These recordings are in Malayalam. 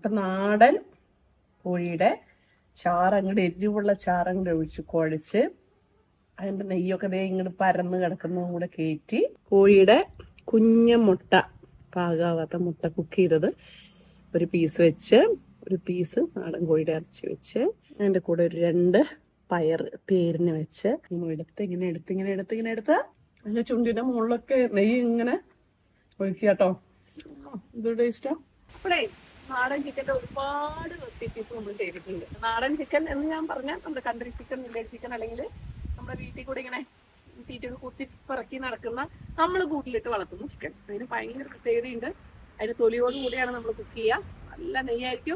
അപ്പൊ നാടൻ കോഴിയുടെ ചാറങ്ങോട്ട് എരിവുള്ള ചാറങ്ങോട്ട് ഒഴിച്ച് കുഴച്ച് അതിന്റെ നെയ്യൊക്കെ ദേ ഇങ്ങോട്ട് പരന്ന് കിടക്കുന്നതും കൂടെ കയറ്റി കോഴിയുടെ കുഞ്ഞ മുട്ട പാകാവാത്ത മുട്ട കുക്ക് ചെയ്തത് ഒരു പീസ് വെച്ച് ഒരു പീസ് നാടൻ കോഴിയുടെ ഇറച്ചി വെച്ച് അതിന്റെ കൂടെ ഒരു രണ്ട് പയർ പേരിന് വെച്ച് ഇങ്ങനെ എടുത്ത് ഇങ്ങനെ എടുത്ത് ഇങ്ങനെ എടുത്ത് ഇങ്ങനെ എടുത്ത് അതിന്റെ ചുണ്ടിന്റെ മുകളിലൊക്കെ നെയ്യ് ഇങ്ങനെ ഒഴിക്കുക കേട്ടോ ഇത് ടേസ്റ്റാ അപ്പോഴേ നാടൻ ചിക്കൻ്റെ ഒരുപാട് റെസിപ്പീസ് നമ്മൾ ചെയ്തിട്ടുണ്ട് നാടൻ ചിക്കൻ എന്ന് ഞാൻ പറഞ്ഞാൽ നമ്മുടെ കൺട്രി ചിക്കൻ വില്ലേജ് ചിക്കൻ അല്ലെങ്കിൽ നമ്മുടെ വീട്ടിൽ കൂടെ ഇങ്ങനെ തീറ്റൊക്കെ കുത്തി പിറക്കി നടക്കുന്ന നമ്മൾ കൂട്ടിലിട്ട് വളർത്തുന്ന ചിക്കൻ അതിന് ഭയങ്കര പ്രത്യേകതയുണ്ട് അതിന് തൊലിയോട് കൂടിയാണ് നമ്മൾ കുക്ക് ചെയ്യുക നല്ല നെയ്യായിരിക്കും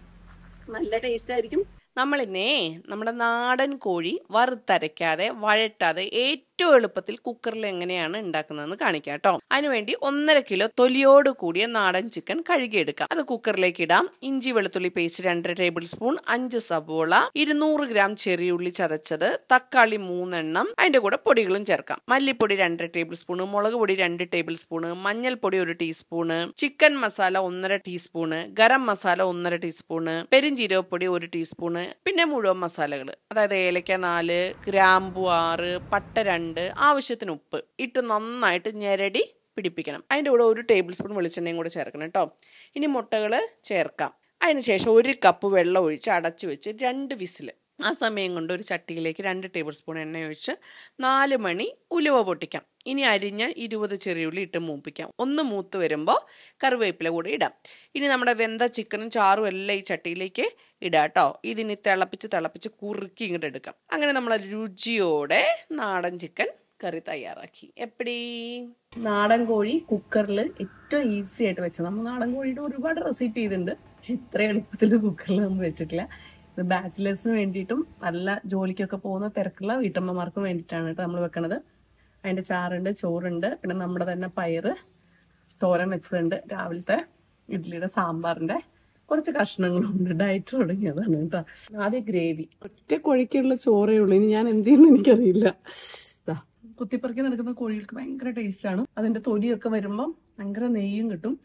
നല്ല ടേസ്റ്റ് ആയിരിക്കും നമ്മൾ ഇന്നേ നമ്മുടെ നാടൻ കോഴി വറുത്തരയ്ക്കാതെ വഴട്ടാതെ ഏറ്റവും എളുപ്പത്തിൽ കുക്കറിൽ എങ്ങനെയാണ് ഉണ്ടാക്കുന്നതെന്ന് കാണിക്കാം കേട്ടോ അതിനുവേണ്ടി ഒന്നര കിലോ തൊലിയോട് കൂടിയ നാടൻ ചിക്കൻ കഴുകിയെടുക്കാം അത് കുക്കറിലേക്ക് ഇടാം ഇഞ്ചി വെളുത്തുള്ളി പേസ്റ്റ് രണ്ടര ടേബിൾ സ്പൂൺ അഞ്ച് സവോള ഇരുന്നൂറ് ഗ്രാം ചെറിയുള്ളി ചതച്ചത് തക്കാളി മൂന്നെണ്ണം അതിന്റെ കൂടെ പൊടികളും ചേർക്കാം മല്ലിപ്പൊടി രണ്ടര ടേബിൾ സ്പൂണ് മുളക് പൊടി രണ്ട് ടേബിൾ സ്പൂണ് മഞ്ഞൾപ്പൊടി ഒരു ടീസ്പൂണ് ചിക്കൻ മസാല ഒന്നര ടീസ്പൂണ് ഗരം മസാല ഒന്നര ടീസ്പൂണ് പെരുംജീരകപ്പൊടി ഒരു ടീസ്പൂണ് പിന്നെ മുഴുവൻ മസാലകൾ അതായത് ഏലക്ക നാല് ഗ്രാമ്പു ആറ് പട്ട രണ്ട് ആവശ്യത്തിന് ഉപ്പ് ഇട്ട് നന്നായിട്ട് ഞെരടി പിടിപ്പിക്കണം അതിൻ്റെ കൂടെ ഒരു ടേബിൾ സ്പൂൺ വെളിച്ചെണ്ണയും കൂടെ ചേർക്കണം കേട്ടോ ഇനി മുട്ടകൾ ചേർക്കാം അതിനുശേഷം ഒരു കപ്പ് വെള്ളം ഒഴിച്ച് അടച്ചു വെച്ച് രണ്ട് വിസിൽ ആ സമയം കൊണ്ട് ഒരു ചട്ടിയിലേക്ക് രണ്ട് ടേബിൾ സ്പൂൺ എണ്ണ ഒഴിച്ച് നാല് മണി ഉലുവ പൊട്ടിക്കാം ഇനി അരിഞ്ഞ ഇരുപത് ചെറിയുള്ളി ഇട്ട് മൂപ്പിക്കാം ഒന്ന് മൂത്ത് വരുമ്പോൾ കറിവേപ്പില കൂടി ഇടാം ഇനി നമ്മുടെ വെന്ത ചിക്കനും ചാറും എല്ലാം ഈ ചട്ടിയിലേക്ക് ഇടാം കേട്ടോ ഇതിനി തിളപ്പിച്ച് തിളപ്പിച്ച് കുറുക്കി ഇങ്ങോട്ട് എടുക്കാം അങ്ങനെ നമ്മൾ രുചിയോടെ നാടൻ ചിക്കൻ കറി തയ്യാറാക്കി എപ്പടി നാടൻ കോഴി കുക്കറിൽ ഏറ്റവും ഈസി ആയിട്ട് വെച്ചത് നമ്മൾ നാടൻ കോഴിയുടെ ഒരുപാട് റെസിപ്പി ചെയ്തിട്ടുണ്ട് ഇത്ര എളുപ്പത്തിൽ കുക്കറിൽ നമ്മൾ വെച്ചിട്ടില്ല ഇത് ബാച്ചിലേഴ്സിന് വേണ്ടിയിട്ടും നല്ല ജോലിക്കൊക്കെ പോകുന്ന തിരക്കുള്ള വീട്ടമ്മമാർക്കും വേണ്ടിയിട്ടാണ് കേട്ടോ നമ്മൾ വെക്കണത് അതിന്റെ ചാറുണ്ട് ചോറുണ്ട് പിന്നെ നമ്മുടെ തന്നെ പയറ് തോരൻ വെച്ചതുണ്ട് രാവിലത്തെ ഇഡ്ഡലിയുടെ സാമ്പാറിന്റെ കുറച്ച് കഷ്ണങ്ങളുണ്ട് ഡയറ്റ് തുടങ്ങിയതാണ് കേട്ടോ ആദ്യം ഗ്രേവി ഒറ്റ കോഴിക്കുള്ള ചോറേ ഉള്ളൂ ഇനി ഞാൻ എന്ത് ചെയ്യുന്നു എനിക്കറിയില്ല ദാ, കുത്തിപ്പറക്കി നടക്കുന്ന കോഴികൾക്ക് ഭയങ്കര ടേസ്റ്റ് ആണ് അതിന്റെ തൊലിയൊക്കെ വരുമ്പം ഭയങ്കര നെയ്യും കിട്ടും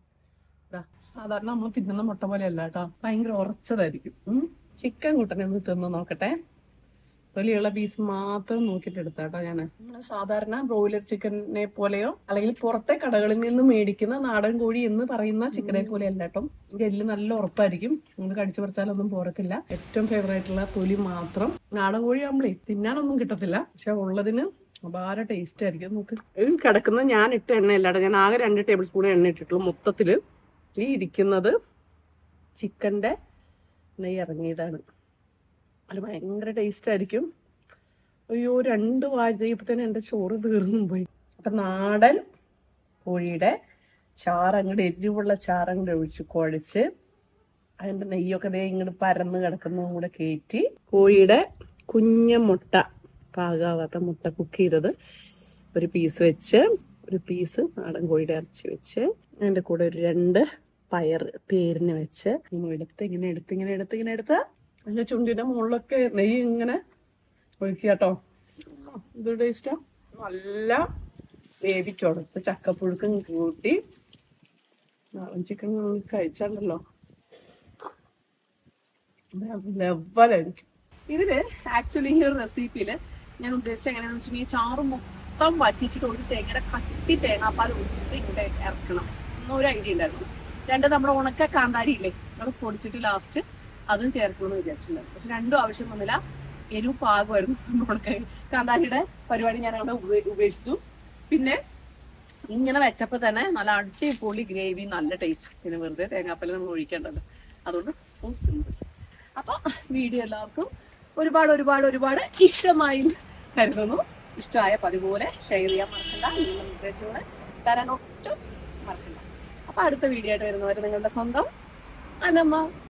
ദാ, സാധാരണ നമ്മൾ തിന്നുന്ന മുട്ട പോലെ അല്ല കേട്ടോ ഭയങ്കര ഉറച്ചതായിരിക്കും ഉം. ചിക്കൻ കൂട്ടനെ ഒന്ന് തിന്ന് നോക്കട്ടെ തൊലിയുള്ള പീസ് മാത്രം നോക്കിയിട്ട് എടുത്താ കേട്ടോ ഞാൻ സാധാരണ ബ്രോയിലർ ചിക്കനെ പോലെയോ അല്ലെങ്കിൽ പുറത്തെ കടകളിൽ നിന്ന് മേടിക്കുന്ന നാടൻ കോഴി എന്ന് പറയുന്ന ചിക്കനെ പോലെ അല്ല കേട്ടോ എല്ല് നല്ല ഉറപ്പായിരിക്കും നമ്മൾ കടിച്ചു പറിച്ചാലൊന്നും പോരത്തില്ല ഏറ്റവും ഫേവറേറ്റ് ഉള്ള തൊലി മാത്രം നാടൻ കോഴി ആകുമ്പോഴേ തിന്നാനൊന്നും കിട്ടത്തില്ല പക്ഷെ ഉള്ളതിന് അപാര ടേസ്റ്റ് ആയിരിക്കും നമുക്ക് ഈ കിടക്കുന്ന ഞാൻ ഇട്ട എണ്ണ അല്ലാതെ ഞാൻ ആകെ രണ്ട് ടേബിൾ സ്പൂൺ എണ്ണ ഇട്ടിട്ടുള്ളൂ മൊത്തത്തില് ഈ ഇരിക്കുന്നത് ചിക്കന്റെ നെയ്യ് ഇറങ്ങിയതാണ് അത് ഭയങ്കര ടേസ്റ്റ് ആയിരിക്കും അയ്യോ രണ്ട് വായ ചെയ്യുമ്പോഴത്തേനും എൻ്റെ ചോറ് തീർന്നും പോയി അപ്പൊ നാടൻ കോഴിയുടെ ചാറങ്ങോട്ട് എരിവുള്ള ചാറങ്ങോട്ട് ഒഴിച്ച് കുഴച്ച് അതിന്റെ നെയ്യൊക്കെ ദേ ഇങ്ങോട്ട് പരന്ന് കിടക്കുന്നതും കൂടെ കയറ്റി കോഴിയുടെ കുഞ്ഞ മുട്ട പാകാവാത്ത മുട്ട കുക്ക് ചെയ്തത് ഒരു പീസ് വെച്ച് ഒരു പീസ് നാടൻ കോഴിയുടെ ഇറച്ചി വെച്ച് അതിന്റെ കൂടെ ഒരു രണ്ട് പയർ പേരിന് വെച്ച് ഇങ്ങനെ എടുത്ത് ഇങ്ങനെ എടുത്ത് ഇങ്ങനെ എടുത്ത് ഇങ്ങനെ എടുത്ത് അതിന്റെ ചുണ്ടിന്റെ മുകളിലൊക്കെ നെയ്യ് ഇങ്ങനെ ഒഴിക്കുക കേട്ടോ ഇത് ടേസ്റ്റാ നല്ല വേവിച്ചുടത്ത് ചക്കപ്പുഴുക്കും കൂട്ടി നാടൻ ചിക്കൻ കഴിച്ചാണ്ടല്ലോ ലെവലായിരിക്കും ഇതില് ആക്ച്വലി ഈ ഒരു റെസിപ്പിയില് ഞാൻ ഉദ്ദേശിച്ചത് എങ്ങനെയാണെന്ന് വെച്ചിട്ടുണ്ടെങ്കിൽ ചാറ് മൊത്തം വറ്റിച്ചിട്ട് ഒരു തേങ്ങയുടെ കട്ടി തേങ്ങാപ്പാൽ ഒഴിച്ചിട്ട് ഇങ്ങോട്ട് ഇറക്കണം എന്നൊരു ഐഡിയ ഉണ്ടായിരുന്നു രണ്ട് നമ്മുടെ ഉണക്ക കാന്താരി ഇല്ലേ അത് പൊടിച്ചിട്ട് ലാസ്റ്റ് അതും ചേർക്കണമെന്ന് വിചാരിച്ചിട്ടുണ്ടായിരുന്നു പക്ഷെ രണ്ടും ആവശ്യം വന്നില്ല എരിവ് പാകമായിരുന്നു ഉണക്ക കാന്താരിയുടെ പരിപാടി ഞാൻ അവിടെ ഉപേ- ഉപേക്ഷിച്ചു പിന്നെ ഇങ്ങനെ വെച്ചപ്പോ തന്നെ നല്ല അടിപൊളി ഗ്രേവി നല്ല ടേസ്റ്റ് പിന്നെ വെറുതെ തേങ്ങാപ്പാൽ നമ്മൾ ഒഴിക്കേണ്ടല്ലോ അതുകൊണ്ട് സോ സിമ്പിൾ അപ്പൊ വീഡിയോ എല്ലാവർക്കും ഒരുപാട് ഒരുപാട് ഒരുപാട് ഇഷ്ടമായി എന്ന് കരുതുന്നു ഇഷ്ടമായ പതിപോലെ ഷെയർ ചെയ്യാൻ മറക്കണ്ട നിങ്ങളുടെ നിർദ്ദേശങ്ങൾ തരാൻ ഒട്ടും മറക്കണ്ട അപ്പൊ അടുത്ത വീഡിയോ ആയിട്ട് വരുന്നവരെ നിങ്ങളുടെ സ്വന്തം അനമ്മ